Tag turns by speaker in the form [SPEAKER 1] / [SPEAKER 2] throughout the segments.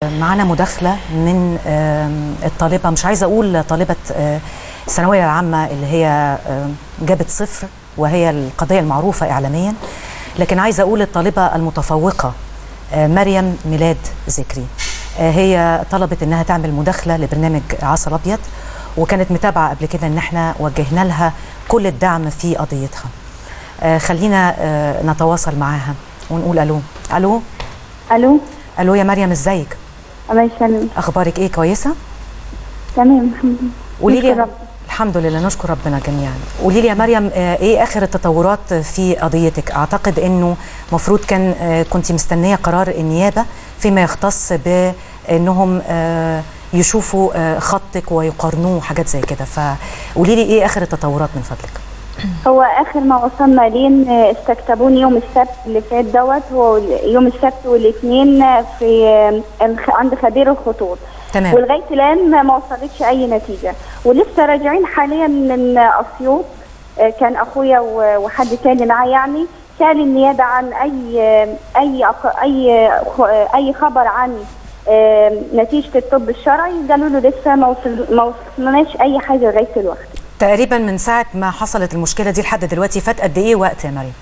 [SPEAKER 1] معانا مداخلة من الطالبة مش عايزة أقول طالبة الثانوية العامة اللي هي جابت صفر وهي القضية المعروفة إعلاميا لكن عايزة أقول الطالبة المتفوقة مريم ميلاد ذكري هي طلبت إنها تعمل مداخلة لبرنامج عسل أبيض وكانت متابعة قبل كده إن إحنا وجهنا لها كل الدعم في قضيتها خلينا نتواصل معاها ونقول ألو ألو
[SPEAKER 2] الو
[SPEAKER 1] ألو يا مريم إزيك
[SPEAKER 2] الله يسلمك
[SPEAKER 1] أخبارك إيه كويسة
[SPEAKER 2] تمام الحمد لله
[SPEAKER 1] قولي
[SPEAKER 2] نشكر
[SPEAKER 1] لي
[SPEAKER 2] ربنا.
[SPEAKER 1] الحمد لله نشكر ربنا جميعا قولي لي يا مريم آه، ايه اخر التطورات في قضيتك اعتقد انه مفروض كان آه، كنت مستنيه قرار النيابه فيما يختص بانهم آه، يشوفوا آه، خطك ويقارنوه وحاجات زي كده فقولي لي ايه اخر التطورات من فضلك
[SPEAKER 2] هو اخر ما وصلنا ليه إن استكتبوني يوم السبت اللي فات دوت هو يوم السبت والاثنين في الخ- عند خبير الخطوط
[SPEAKER 1] تمام.
[SPEAKER 2] ولغايه الان ما- ما وصلتش اي نتيجه ولسه راجعين حاليا من اسيوط آه، كان اخويا و- وحد تاني معاه يعني سال النيابه عن اي اي أق- اي خ- اي خبر عن آه، نتيجه الطب الشرعي قالوا له لسه ما وصل- ما وصلناش اي حاجه لغايه الوقت
[SPEAKER 1] تقريبا من ساعه ما حصلت المشكله دي لحد دلوقتي فات قد ايه وقت يا مريم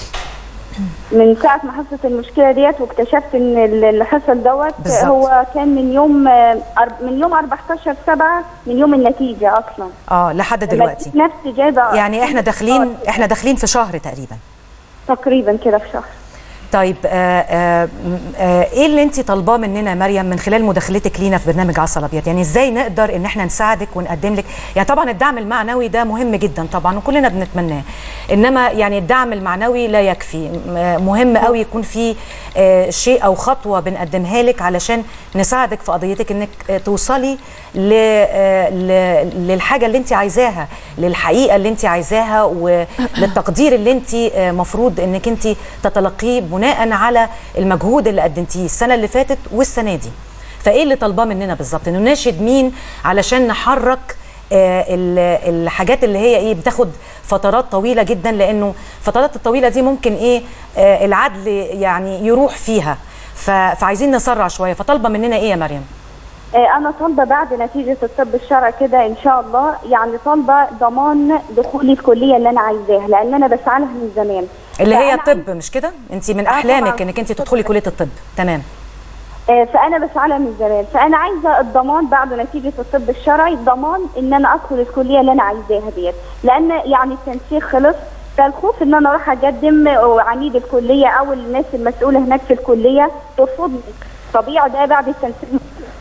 [SPEAKER 2] من ساعة ما حصلت المشكلة ديت واكتشفت ان اللي حصل دوت
[SPEAKER 1] بالظبط.
[SPEAKER 2] هو كان من يوم آه، أر- من يوم 14 7 من يوم النتيجة اصلا
[SPEAKER 1] اه لحد دلوقتي
[SPEAKER 2] لقيت نفسي جايبة
[SPEAKER 1] يعني احنا داخلين احنا داخلين في شهر تقريبا
[SPEAKER 2] تقريبا كده في شهر
[SPEAKER 1] طيب آه آه م- آه ايه اللي انت طالباه مننا يا مريم من خلال مداخلتك لينا في برنامج عسل ابيض يعني ازاي نقدر ان احنا نساعدك ونقدم لك يعني طبعا الدعم المعنوي ده مهم جدا طبعا وكلنا بنتمناه انما يعني الدعم المعنوي لا يكفي م- آه، مهم قوي يكون في آه شيء او خطوه بنقدمها لك علشان نساعدك في قضيتك انك آه توصلي ل آه ل- للحاجه اللي انت عايزاها للحقيقه اللي انت عايزاها وللتقدير اللي انت آه، مفروض انك انت تتلقيه بناء على المجهود اللي قدمتيه السنه اللي فاتت والسنه دي فايه اللي طالباه مننا بالظبط انه ناشد مين علشان نحرك آه، ال- الحاجات اللي هي ايه بتاخد فترات طويله جدا لانه الفترات الطويله دي ممكن ايه آه، العدل يعني يروح فيها ف- فعايزين نسرع شويه فطالبه مننا ايه يا مريم
[SPEAKER 2] آه، انا طالبة بعد نتيجة الطب الشرعي كده ان شاء الله يعني طالبة ضمان دخولي الكلية اللي انا عايزاها لان انا بسعى لها من زمان
[SPEAKER 1] اللي هي
[SPEAKER 2] فأنا
[SPEAKER 1] طب مش كده انت من
[SPEAKER 2] آه،
[SPEAKER 1] احلامك
[SPEAKER 2] طبعاً.
[SPEAKER 1] انك انت تدخلي كليه الطب تمام
[SPEAKER 2] آه، فانا بسعى لها من زمان فانا عايزه الضمان بعد نتيجه الطب الشرعي ضمان ان انا ادخل الكليه اللي انا عايزاها ديت لان يعني التنسيق خلص فالخوف ان انا اروح اقدم عميد الكليه او الناس المسؤوله هناك في الكليه ترفضني طبيعي ده بعد التنسيق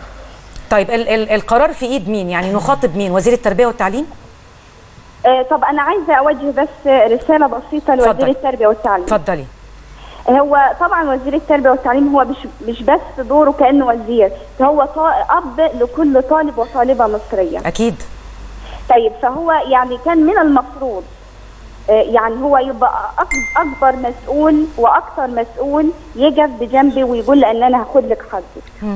[SPEAKER 1] طيب ال ال القرار في ايد مين يعني نخاطب مين وزير التربيه والتعليم
[SPEAKER 2] آه، طب انا عايزه اوجه بس رساله بسيطه لوزير
[SPEAKER 1] اتفضل.
[SPEAKER 2] التربيه والتعليم
[SPEAKER 1] اتفضلي
[SPEAKER 2] هو طبعا وزير التربيه والتعليم هو مش مش بس دوره كانه وزير هو طا- اب لكل طالب وطالبه مصريه
[SPEAKER 1] اكيد
[SPEAKER 2] طيب فهو يعني كان من المفروض آه، يعني هو يبقى أك- اكبر مسؤول واكثر مسؤول يقف بجنبي ويقول لي ان انا هاخد لك حظك ده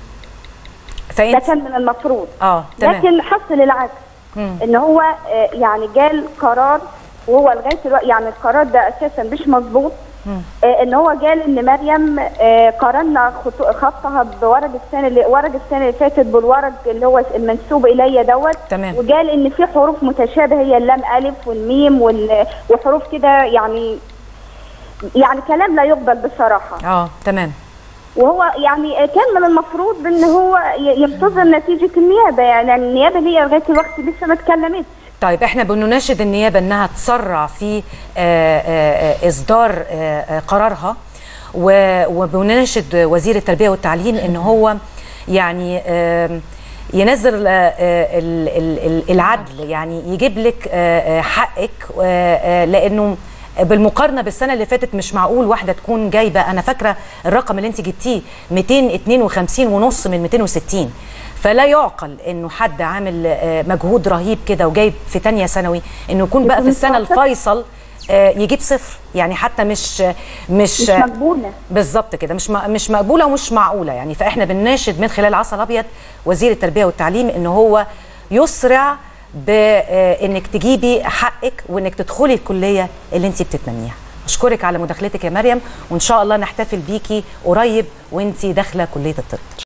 [SPEAKER 1] فانت
[SPEAKER 2] كان من المفروض
[SPEAKER 1] اه تمام
[SPEAKER 2] لكن حصل العكس
[SPEAKER 1] مم.
[SPEAKER 2] ان هو آه، يعني جال قرار وهو لغايه الوقت يعني القرار ده اساسا مش مظبوط آه، ان هو قال ان مريم آه، قارنا خطو- خطها بورق السنه اللي ورق السنه اللي فاتت بالورق اللي هو المنسوب الي دوت
[SPEAKER 1] تمام.
[SPEAKER 2] وقال ان في حروف متشابهه هي اللام الف والميم وال- وحروف كده يعني يعني كلام لا يقبل بصراحه
[SPEAKER 1] اه تمام
[SPEAKER 2] وهو يعني كان من المفروض ان هو ي- ينتظر نتيجه النيابه يعني النيابه هي لغايه الوقت لسه ما اتكلمتش
[SPEAKER 1] طيب احنا بنناشد النيابه انها تسرع في آه، آه، آه، اصدار آه، آه، قرارها و- وبنناشد وزير التربيه والتعليم ان هو يعني آم، ينزل آه، آه، ال- ال- ال- العدل يعني يجيب لك آه، آه، حقك آه، آه، لانه بالمقارنه بالسنه اللي فاتت مش معقول واحده تكون جايبه انا فاكره الرقم اللي انت جبتيه 252 ونص من 260 فلا يعقل انه حد عامل آه، مجهود رهيب كده وجايب في تانية ثانوي انه يكون بقى في السنه الفيصل آه، يجيب صفر يعني حتى مش مش
[SPEAKER 2] مش مقبوله
[SPEAKER 1] بالظبط كده مش م- مش مقبوله ومش معقوله يعني فاحنا بنناشد من خلال عسل ابيض وزير التربيه والتعليم ان هو يسرع بانك تجيبي حقك وانك تدخلي الكليه اللي انت بتتمنيها اشكرك على مداخلتك يا مريم وان شاء الله نحتفل بيكي قريب وانت داخله كليه الطب